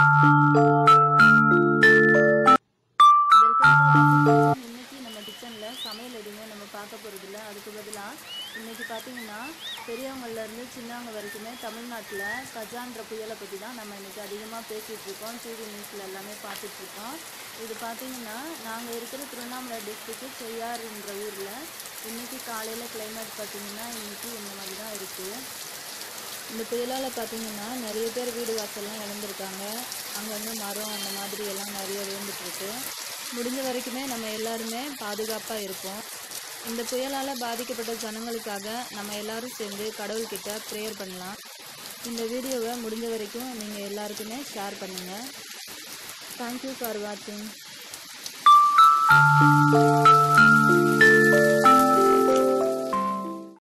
welcome to kitchen இன்னைக்கு நம்ம கிச்சனில் சமையல் எதுவுமே நம்ம பார்க்க போகிறதில்ல அதுக்கு பதிலாக இன்னைக்கு பார்த்தீங்கன்னா பெரியவங்கள்ல இருந்து சின்னவங்க வரைக்குமே தமிழ்நாட்டில் கஜான்ற புயலை பற்றி தான் நம்ம இன்னைக்கு அதிகமாக பேசிகிட்டு இருக்கோம் டிவி நியூஸில் எல்லாமே பார்த்துட்டு இருக்கோம் இது பார்த்தீங்கன்னா நாங்கள் இருக்கிற திருவண்ணாமலை டிஸ்ட்ரிக்ட் செய்யாறுன்ற ஊரில் இன்னைக்கு காலையில் கிளைமேட் பார்த்தீங்கன்னா இன்னைக்கு இந்த மாதிரி தான் இருக்குது இந்த புயலால் பார்த்தீங்கன்னா நிறைய பேர் வீடு வாசல்லாம் இழந்திருக்காங்க அங்கங்கே மரம் அந்த மாதிரி எல்லாம் நிறைய விழுந்துட்டுருக்கு முடிஞ்ச வரைக்குமே நம்ம எல்லாருமே பாதுகாப்பாக இருப்போம் இந்த புயலால் பாதிக்கப்பட்ட ஜனங்களுக்காக நம்ம எல்லாரும் சேர்ந்து கடவுள்கிட்ட ப்ரேயர் பண்ணலாம் இந்த வீடியோவை முடிஞ்ச வரைக்கும் நீங்கள் எல்லாருக்குமே ஷேர் பண்ணுங்கள் தேங்க்யூ ஃபார் வாட்சிங்